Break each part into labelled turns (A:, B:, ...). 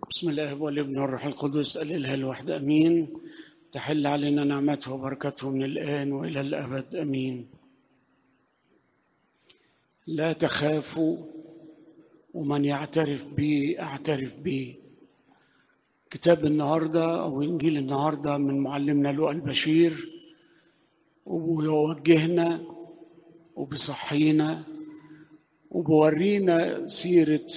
A: بسم الله والابن والروح القدس الاله الواحد امين تحل علينا نعمته وبركته من الان والى الابد امين لا تخافوا ومن يعترف بي اعترف بي كتاب النهارده او انجيل النهارده من معلمنا لوقا البشير وبيوجهنا وبيصحينا وبورينا سيره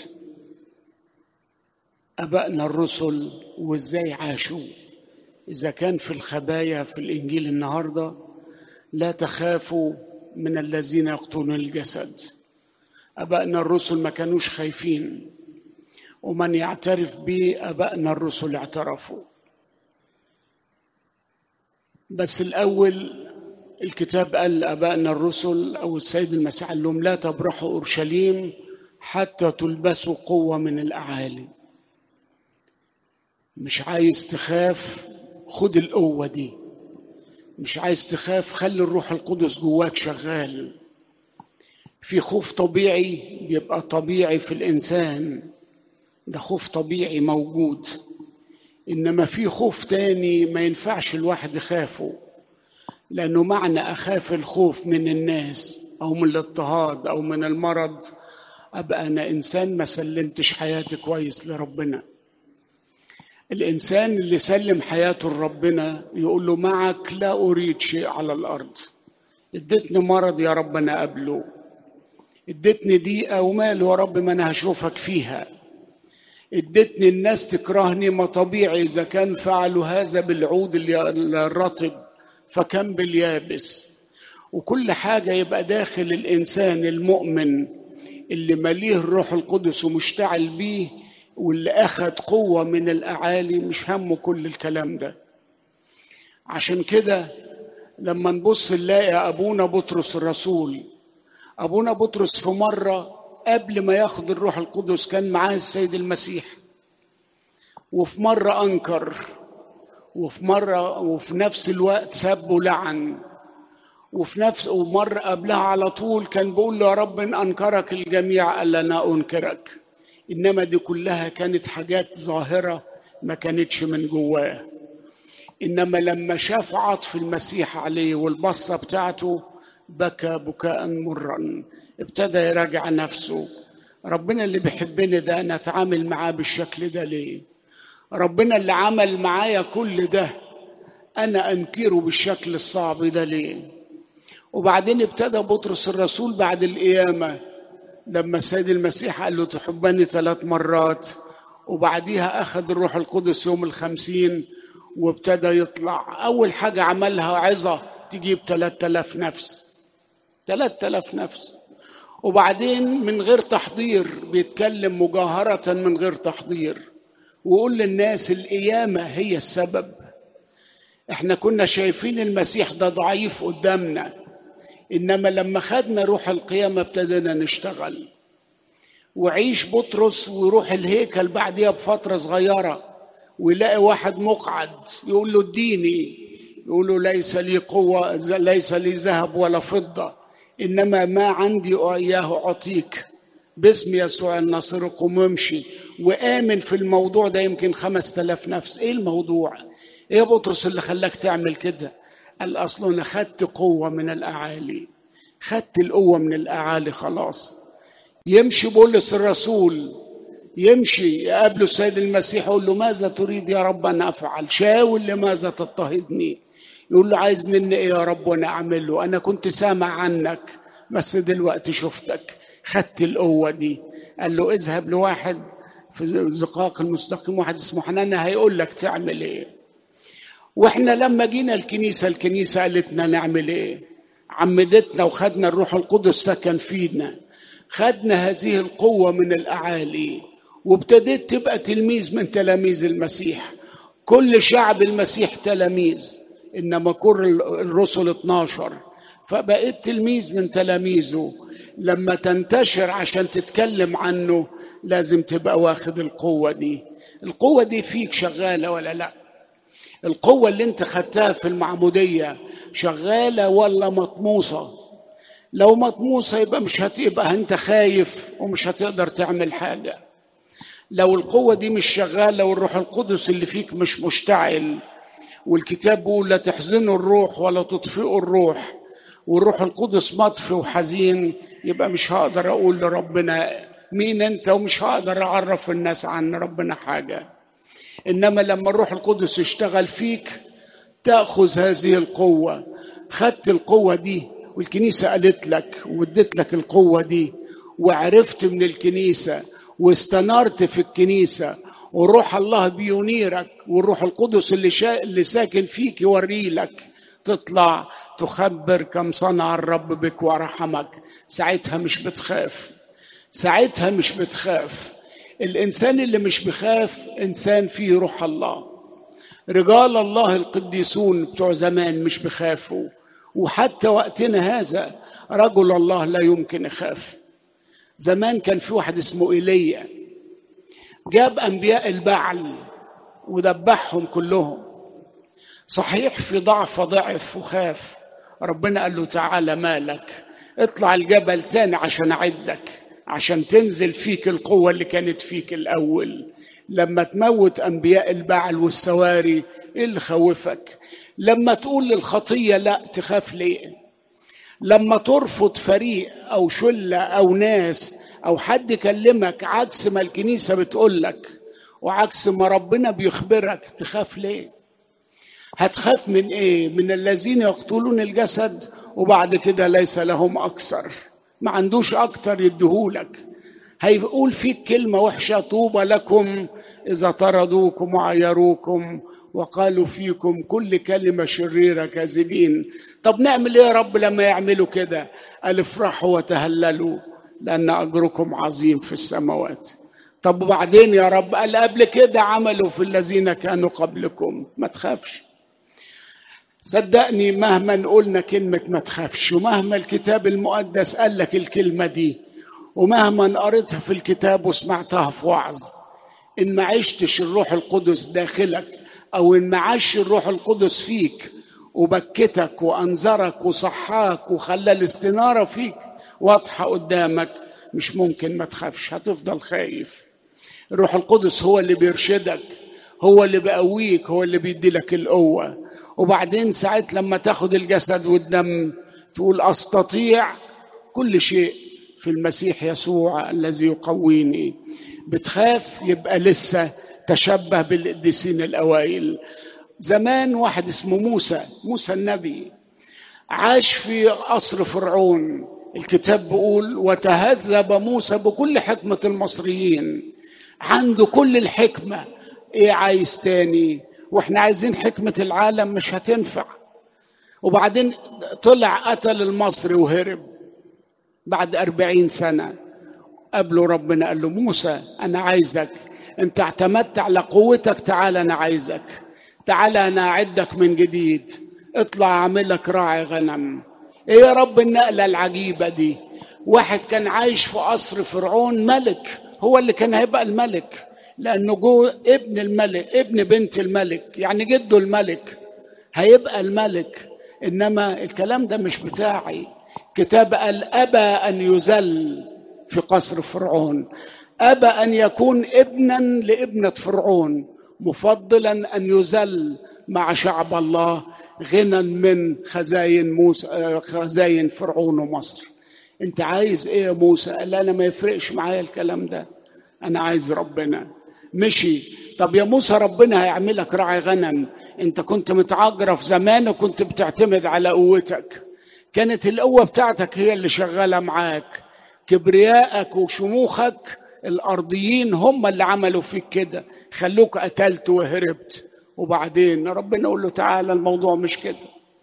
A: ابائنا الرسل وازاي عاشوا اذا كان في الخبايا في الانجيل النهارده لا تخافوا من الذين يقتلون الجسد ابائنا الرسل ما كانوش خايفين ومن يعترف به ابائنا الرسل اعترفوا بس الاول الكتاب قال لابائنا الرسل او السيد المسيح قال لهم لا تبرحوا اورشليم حتى تلبسوا قوه من الاعالي مش عايز تخاف خد القوة دي مش عايز تخاف خلي الروح القدس جواك شغال في خوف طبيعي بيبقى طبيعي في الإنسان ده خوف طبيعي موجود إنما في خوف تاني ما ينفعش الواحد يخافه لأنه معنى أخاف الخوف من الناس أو من الاضطهاد أو من المرض أبقى أنا إنسان ما سلمتش حياتي كويس لربنا الإنسان اللي سلم حياته لربنا يقول له معك لا أريد شيء على الأرض اديتني مرض يا رب أنا قبله اديتني ضيقة وماله يا رب ما أنا هشوفك فيها اديتني الناس تكرهني ما طبيعي إذا كان فعلوا هذا بالعود الرطب فكان باليابس وكل حاجة يبقى داخل الإنسان المؤمن اللي مليه الروح القدس ومشتعل بيه واللي أخذ قوة من الأعالي مش همه كل الكلام ده عشان كده لما نبص نلاقي أبونا بطرس الرسول أبونا بطرس في مرة قبل ما ياخد الروح القدس كان معاه السيد المسيح وفي مرة أنكر وفي مرة وفي نفس الوقت سب ولعن وفي نفس ومرة قبلها على طول كان بيقول له يا رب إن أنكرك الجميع ألا أنا أنكرك انما دي كلها كانت حاجات ظاهره ما كانتش من جواه انما لما شاف عطف المسيح عليه والبصه بتاعته بكى بكاء مرا ابتدى يراجع نفسه ربنا اللي بيحبني ده انا اتعامل معاه بالشكل ده ليه ربنا اللي عمل معايا كل ده انا انكره بالشكل الصعب ده ليه وبعدين ابتدى بطرس الرسول بعد القيامه لما السيد المسيح قال له تحبني ثلاث مرات وبعديها أخذ الروح القدس يوم الخمسين وابتدى يطلع أول حاجة عملها عظة تجيب ثلاثة آلاف نفس ثلاثة آلاف نفس وبعدين من غير تحضير بيتكلم مجاهرة من غير تحضير ويقول للناس القيامة هي السبب احنا كنا شايفين المسيح ده ضعيف قدامنا انما لما خدنا روح القيامه ابتدينا نشتغل وعيش بطرس ويروح الهيكل بعديها بفتره صغيره ويلاقي واحد مقعد يقول له اديني يقول له ليس لي قوه ليس لي ذهب ولا فضه انما ما عندي اياه اعطيك باسم يسوع الناصر قم وامشي وامن في الموضوع ده يمكن خمس تلاف نفس ايه الموضوع ايه يا بطرس اللي خلاك تعمل كده قال اصل انا خدت قوه من الاعالي خدت القوه من الاعالي خلاص يمشي بولس الرسول يمشي يقابله السيد المسيح يقول له ماذا تريد يا رب ان افعل شاول لماذا تضطهدني يقول له عايز مني ايه يا رب وانا اعمله انا كنت سامع عنك بس دلوقتي شفتك خدت القوه دي قال له اذهب لواحد في زقاق المستقيم واحد اسمه حنان هيقول لك تعمل ايه واحنا لما جينا الكنيسه الكنيسه قالت لنا نعمل ايه عمدتنا وخدنا الروح القدس سكن فينا خدنا هذه القوه من الاعالي وابتديت تبقى تلميذ من تلاميذ المسيح كل شعب المسيح تلاميذ انما كل الرسل 12 فبقيت تلميذ من تلاميذه لما تنتشر عشان تتكلم عنه لازم تبقى واخد القوه دي القوه دي فيك شغاله ولا لا القوة اللي انت خدتها في المعمودية شغالة ولا مطموسة لو مطموسة يبقى مش هتبقى انت خايف ومش هتقدر تعمل حاجة لو القوة دي مش شغالة والروح القدس اللي فيك مش مشتعل والكتاب بيقول لا تحزنوا الروح ولا تطفئوا الروح والروح القدس مطفي وحزين يبقى مش هقدر اقول لربنا مين انت ومش هقدر اعرف الناس عن ربنا حاجه انما لما الروح القدس يشتغل فيك تاخذ هذه القوه خدت القوه دي والكنيسه قالت لك وادت لك القوه دي وعرفت من الكنيسه واستنرت في الكنيسه وروح الله بينيرك والروح القدس اللي, شا... اللي ساكن فيك يوري لك تطلع تخبر كم صنع الرب بك ورحمك ساعتها مش بتخاف ساعتها مش بتخاف الانسان اللي مش بخاف انسان فيه روح الله رجال الله القديسون بتوع زمان مش بخافوا وحتى وقتنا هذا رجل الله لا يمكن يخاف زمان كان في واحد اسمه ايليا جاب انبياء البعل ودبحهم كلهم صحيح في ضعف ضعف وخاف ربنا قال له تعالى مالك اطلع الجبل تاني عشان اعدك عشان تنزل فيك القوة اللي كانت فيك الأول لما تموت أنبياء البعل والسواري إيه اللي خوفك لما تقول للخطية لا تخاف ليه لما ترفض فريق أو شلة أو ناس أو حد يكلمك عكس ما الكنيسة بتقولك وعكس ما ربنا بيخبرك تخاف ليه هتخاف من ايه من الذين يقتلون الجسد وبعد كده ليس لهم اكثر ما عندوش اكتر يديهولك هيقول فيك كلمه وحشه طوبى لكم اذا طردوكم وعيروكم وقالوا فيكم كل كلمه شريره كاذبين طب نعمل ايه يا رب لما يعملوا كده قال افرحوا وتهللوا لان اجركم عظيم في السماوات طب وبعدين يا رب قال قبل كده عملوا في الذين كانوا قبلكم ما تخافش صدقني مهما قلنا كلمة ما تخافش ومهما الكتاب المقدس قال لك الكلمة دي ومهما قريتها في الكتاب وسمعتها في وعظ إن ما عشتش الروح القدس داخلك أو إن ما عاش الروح القدس فيك وبكتك وأنذرك وصحاك وخلى الاستنارة فيك واضحة قدامك مش ممكن ما تخافش هتفضل خايف الروح القدس هو اللي بيرشدك هو اللي بيقويك هو اللي بيدي لك القوه وبعدين ساعات لما تاخد الجسد والدم تقول استطيع كل شيء في المسيح يسوع الذي يقويني بتخاف يبقى لسه تشبه بالقديسين الاوائل زمان واحد اسمه موسى موسى النبي عاش في قصر فرعون الكتاب بيقول وتهذب موسى بكل حكمة المصريين عنده كل الحكمة ايه عايز تاني واحنا عايزين حكمة العالم مش هتنفع وبعدين طلع قتل المصري وهرب بعد أربعين سنة قبله ربنا قال له موسى أنا عايزك أنت اعتمدت على قوتك تعال أنا عايزك تعال أنا أعدك من جديد اطلع أعملك راعي غنم إيه يا رب النقلة العجيبة دي واحد كان عايش في قصر فرعون ملك هو اللي كان هيبقى الملك لأنه جو ابن الملك ابن بنت الملك يعني جده الملك هيبقى الملك إنما الكلام ده مش بتاعي كتاب قال أبى أن يذل في قصر فرعون أبى أن يكون ابنا لابنة فرعون مفضلا أن يذل مع شعب الله غنى من خزاين موسى خزاين فرعون ومصر انت عايز ايه يا موسى قال انا ما يفرقش معايا الكلام ده انا عايز ربنا مشي طب يا موسى ربنا هيعملك راعي غنم انت كنت متعجرف زمان وكنت بتعتمد على قوتك كانت القوة بتاعتك هي اللي شغالة معاك كبريائك وشموخك الأرضيين هم اللي عملوا فيك كده خلوك قتلت وهربت وبعدين ربنا يقول له تعالى الموضوع مش كده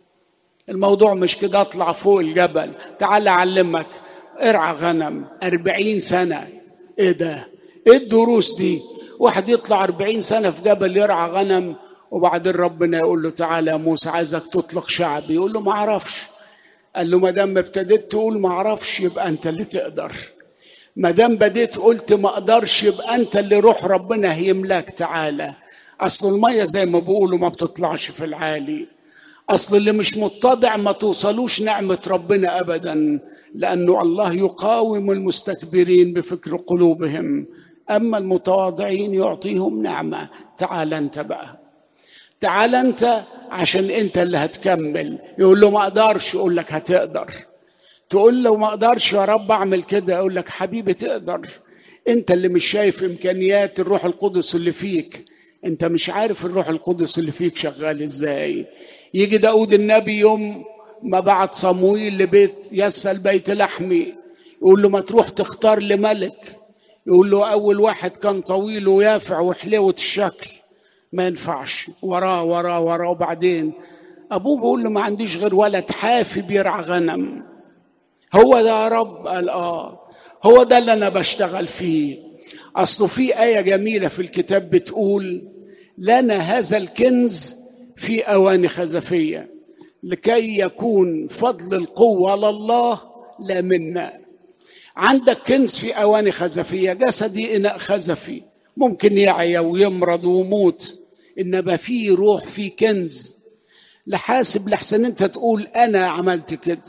A: الموضوع مش كده اطلع فوق الجبل تعالى أعلمك ارعى غنم أربعين سنة ايه ده ايه الدروس دي واحد يطلع أربعين سنة في جبل يرعى غنم وبعدين ربنا يقول له تعالى يا موسى عايزك تطلق شعبي يقول له ما اعرفش قال له ما دام ابتديت تقول ما اعرفش يبقى انت اللي تقدر ما دام بديت قلت ما اقدرش يبقى انت اللي روح ربنا هيملاك تعالى اصل الميه زي ما بيقولوا ما بتطلعش في العالي اصل اللي مش متضع ما توصلوش نعمه ربنا ابدا لانه الله يقاوم المستكبرين بفكر قلوبهم اما المتواضعين يعطيهم نعمه تعال انت بقى تعال انت عشان انت اللي هتكمل يقول له ما اقدرش يقول لك هتقدر تقول له ما اقدرش يا رب اعمل كده يقول لك حبيبي تقدر انت اللي مش شايف امكانيات الروح القدس اللي فيك انت مش عارف الروح القدس اللي فيك شغال ازاي يجي داود النبي يوم ما بعت صمويل لبيت يسأل بيت لحمي يقول له ما تروح تختار لملك يقول له اول واحد كان طويل ويافع وحلوة الشكل ما ينفعش وراه وراه وراه وبعدين ابوه بيقول له ما عنديش غير ولد حافي بيرعى غنم هو ده يا رب قال اه هو ده اللي انا بشتغل فيه اصله في ايه جميله في الكتاب بتقول لنا هذا الكنز في اواني خزفيه لكي يكون فضل القوه لله لا منا عندك كنز في اواني خزفيه جسدي اناء خزفي ممكن يعيا ويمرض ويموت انما في روح في كنز لحاسب لحسن انت تقول انا عملت كده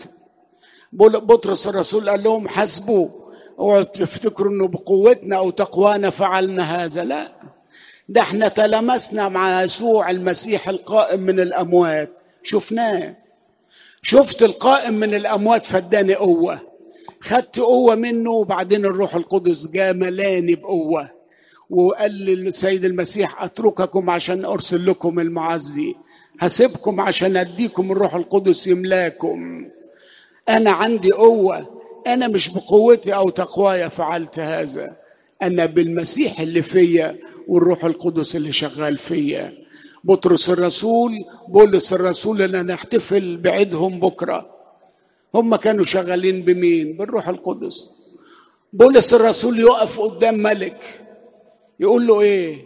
A: بطرس الرسول قال لهم حسبوا اوعوا تفتكروا انه بقوتنا او تقوانا فعلنا هذا لا ده احنا تلمسنا مع يسوع المسيح القائم من الاموات شفناه شفت القائم من الاموات فاداني قوه خدت قوه منه وبعدين الروح القدس جاء ملاني بقوه وقال للسيد المسيح اترككم عشان ارسل لكم المعزي هسيبكم عشان اديكم الروح القدس يملاكم انا عندي قوه انا مش بقوتي او تقواي فعلت هذا انا بالمسيح اللي فيا والروح القدس اللي شغال فيا بطرس الرسول بولس الرسول اللي نحتفل بعيدهم بكره هم كانوا شغالين بمين بالروح القدس بولس الرسول يقف قدام ملك يقول له ايه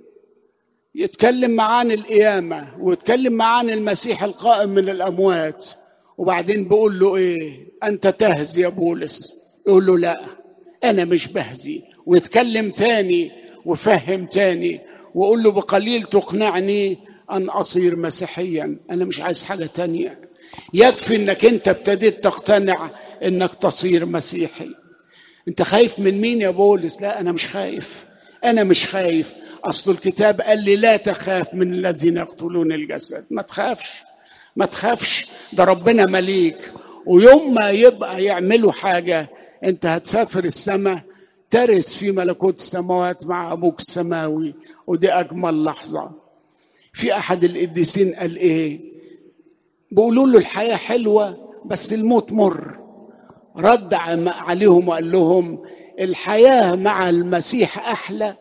A: يتكلم معاه عن القيامة ويتكلم معاه عن المسيح القائم من الأموات وبعدين بيقول له ايه أنت تهزي يا بولس يقول له لا أنا مش بهزي ويتكلم تاني وفهم تاني ويقول له بقليل تقنعني أن أصير مسيحيا أنا مش عايز حاجة تانية يكفي أنك أنت ابتديت تقتنع أنك تصير مسيحي أنت خايف من مين يا بولس لا أنا مش خايف أنا مش خايف أصل الكتاب قال لي لا تخاف من الذين يقتلون الجسد ما تخافش ما تخافش ده ربنا مليك ويوم ما يبقى يعملوا حاجة أنت هتسافر السماء ترس في ملكوت السماوات مع أبوك السماوي ودي أجمل لحظة في أحد القديسين قال إيه بيقولوا له الحياة حلوة بس الموت مر رد عليهم وقال لهم الحياة مع المسيح أحلى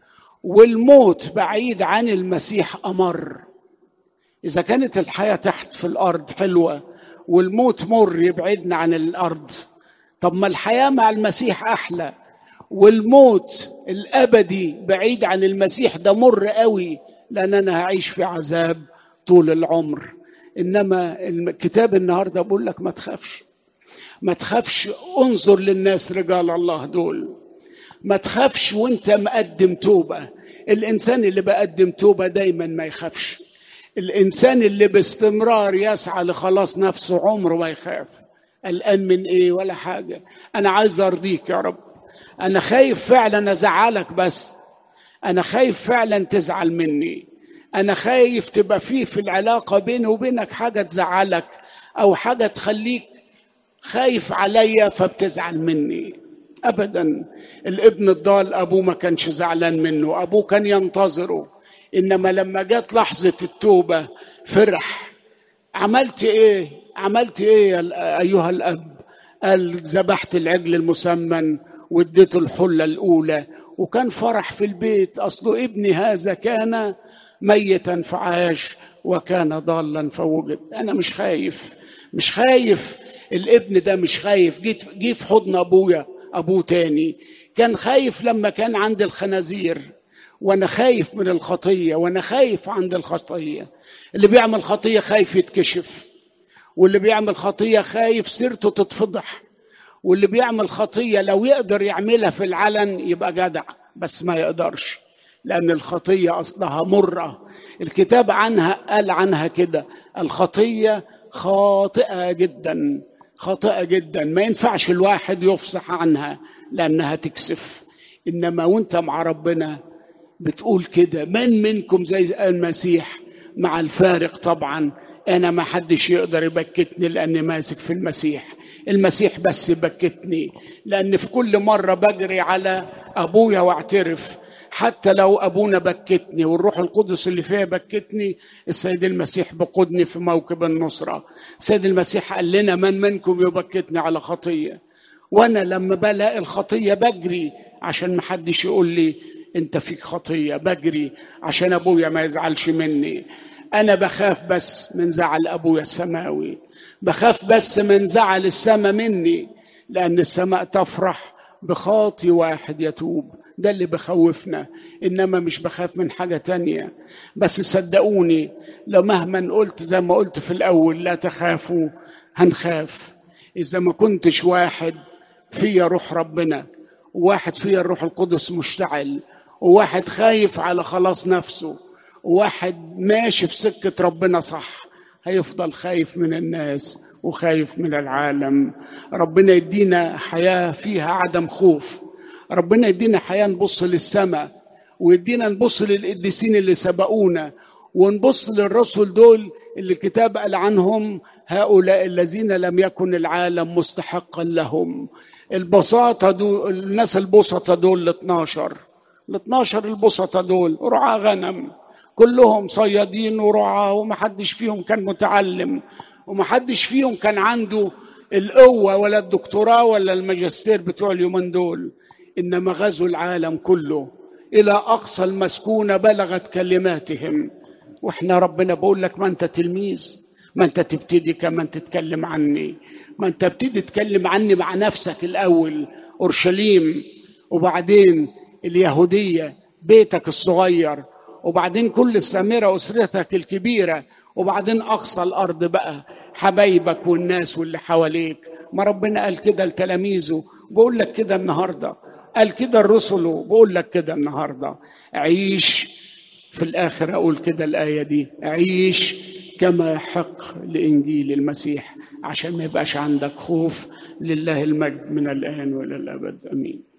A: والموت بعيد عن المسيح أمر إذا كانت الحياة تحت في الأرض حلوة والموت مر يبعدنا عن الأرض طب ما الحياة مع المسيح أحلى والموت الأبدي بعيد عن المسيح ده مر قوي لأن أنا هعيش في عذاب طول العمر إنما الكتاب النهاردة بقول لك ما تخافش ما تخافش انظر للناس رجال الله دول ما تخافش وانت مقدم توبة الإنسان اللي بقدم توبة دايما ما يخافش الإنسان اللي باستمرار يسعى لخلاص نفسه عمره ما يخاف قلقان من إيه ولا حاجة أنا عايز أرضيك يا رب أنا خايف فعلا أزعلك بس أنا خايف فعلا تزعل مني أنا خايف تبقى فيه في العلاقة بيني وبينك حاجة تزعلك أو حاجة تخليك خايف عليا فبتزعل مني ابدا الابن الضال ابوه ما كانش زعلان منه ابوه كان ينتظره انما لما جت لحظه التوبه فرح عملت ايه عملت ايه ايها الاب قال ذبحت العجل المسمن واديته الحله الاولى وكان فرح في البيت اصل ابني هذا كان ميتا فعاش وكان ضالا فوجد انا مش خايف مش خايف الابن ده مش خايف جيت جه في حضن ابويا ابوه تاني كان خايف لما كان عند الخنازير وانا خايف من الخطيه وانا خايف عند الخطيه اللي بيعمل خطيه خايف يتكشف واللي بيعمل خطيه خايف سيرته تتفضح واللي بيعمل خطيه لو يقدر يعملها في العلن يبقى جدع بس ما يقدرش لان الخطيه اصلها مره الكتاب عنها قال عنها كده الخطيه خاطئه جدا خاطئه جدا ما ينفعش الواحد يفصح عنها لانها تكسف انما وانت مع ربنا بتقول كده من منكم زي المسيح مع الفارق طبعا انا ما حدش يقدر يبكتني لاني ماسك في المسيح المسيح بس يبكتني لان في كل مره بجري على ابويا واعترف حتى لو ابونا بكتني والروح القدس اللي فيها بكتني السيد المسيح بقودني في موكب النصره السيد المسيح قال لنا من منكم يبكتني على خطيه وانا لما بلاقي الخطيه بجري عشان محدش يقول لي انت فيك خطيه بجري عشان ابويا ما يزعلش مني انا بخاف بس من زعل ابويا السماوي بخاف بس من زعل السماء مني لان السماء تفرح بخاطي واحد يتوب ده اللي بخوفنا انما مش بخاف من حاجه تانية بس صدقوني لو مهما قلت زي ما قلت في الاول لا تخافوا هنخاف اذا ما كنتش واحد فيا روح ربنا وواحد فيا الروح القدس مشتعل وواحد خايف على خلاص نفسه وواحد ماشي في سكة ربنا صح هيفضل خايف من الناس وخايف من العالم ربنا يدينا حياة فيها عدم خوف ربنا يدينا حياة نبص للسماء ويدينا نبص للقديسين اللي سبقونا ونبص للرسل دول اللي الكتاب قال عنهم هؤلاء الذين لم يكن العالم مستحقا لهم البساطة دول الناس البسطة دول ال 12 ال 12 البسطة دول رعاة غنم كلهم صيادين ورعاة ومحدش فيهم كان متعلم ومحدش فيهم كان عنده القوة ولا الدكتوراه ولا الماجستير بتوع اليومين دول إنما غزوا العالم كله إلى أقصى المسكونة بلغت كلماتهم وإحنا ربنا بقول لك ما أنت تلميذ ما أنت تبتدي كمان تتكلم عني ما أنت ابتدي تتكلم عني مع نفسك الأول أورشليم وبعدين اليهودية بيتك الصغير وبعدين كل السامرة أسرتك الكبيرة وبعدين أقصى الأرض بقى حبايبك والناس واللي حواليك ما ربنا قال كده لتلاميذه بقول لك كده النهارده قال كده الرسل بقول لك كده النهارده عيش في الاخر اقول كده الايه دي عيش كما يحق لانجيل المسيح عشان ما يبقاش عندك خوف لله المجد من الان والى الابد امين